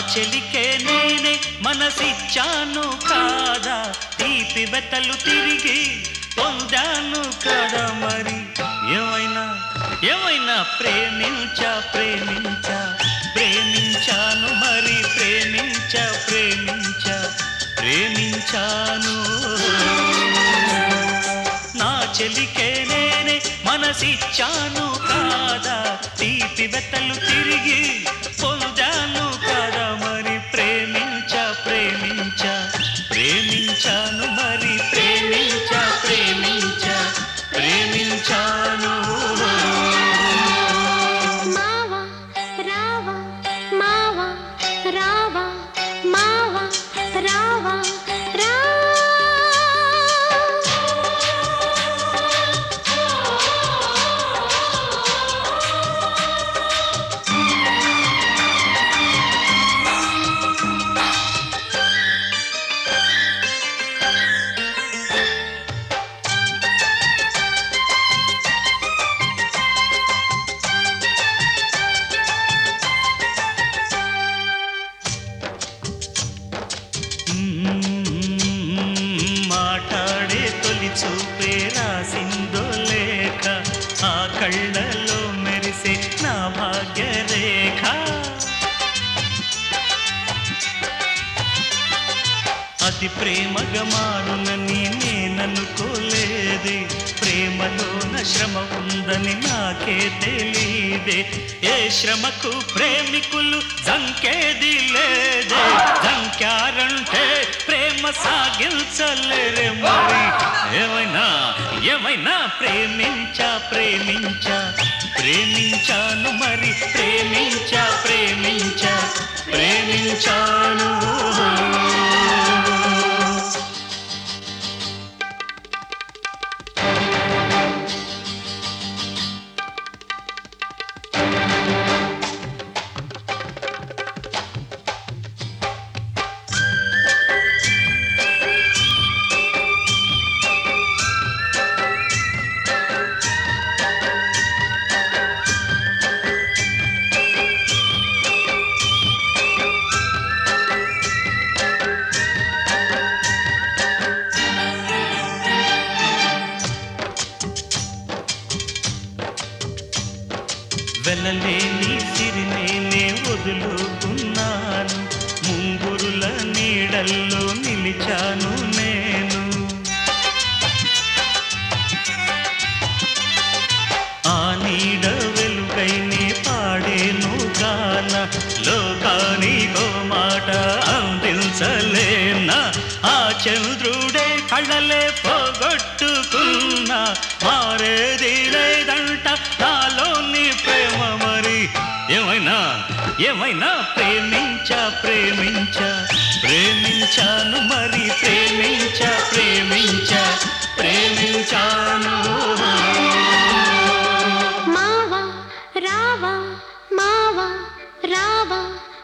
చెలికే నేనే మనసిచ్చాను కాదా తీపి బెత్తలు తిరిగి పొందాను కదా మరి ఏమైనా ఏమైనా ప్రేమించా ప్రేమించా ప్రేమించాను మరి ప్రేమించా ప్రేమించా ప్రేమించాను నా చెలికే నేనే మనసిచ్చాను కాదా తీపి బెత్తలు తిరిగి పొందాను కాదా మరి ప్రేమించా ప్రేమించా ప్రేమించాను మరి ప్రేమించా ప్రేమించా ప్రేమించాను మావా రావా మావా రావా మావా రావా రా మ్మ్, మాట్లాడే తొలి చూపే రాసిందో లేఖ ఆ కళ్ళలో మెరిసే నా భాగ్యరేఖ అది ప్రేమగా మారునని నేననుకోలేదే ప్రేమలోన శ్రమ ఉందని నాకే తెలీదే ఏ శ్రమకు ప్రేమికులు జంకేది లేదే జంకారంటే ప్రేమ సాగించలేరే మరి ఏమైనా ఏమైనా ప్రేమించా ప్రేమించా ప్రేమించాను మరి ప్రేమించా ప్రేమించా ప్రేమించాను వెలలేని సిరినేనే వదులుకున్నాను ముంగురుల నీడల్లో నిలిచాను నేను ఆ నీడ వెలుగైనే పాడేను గాన లోకానికో మాట అందించలేనా ఆ చంద్రుడే కళ్ళలే పోగొట్టుకున్నా మారేది లేదంట నాలోని ప్రేమ మరి ఏమైనా ఏమైనా ప్రేమించా ప్రేమించా ప్రేమించాను మరి ప్రేమించా ప్రేమించా ప్రేమించాను మావా రావా మావా రావా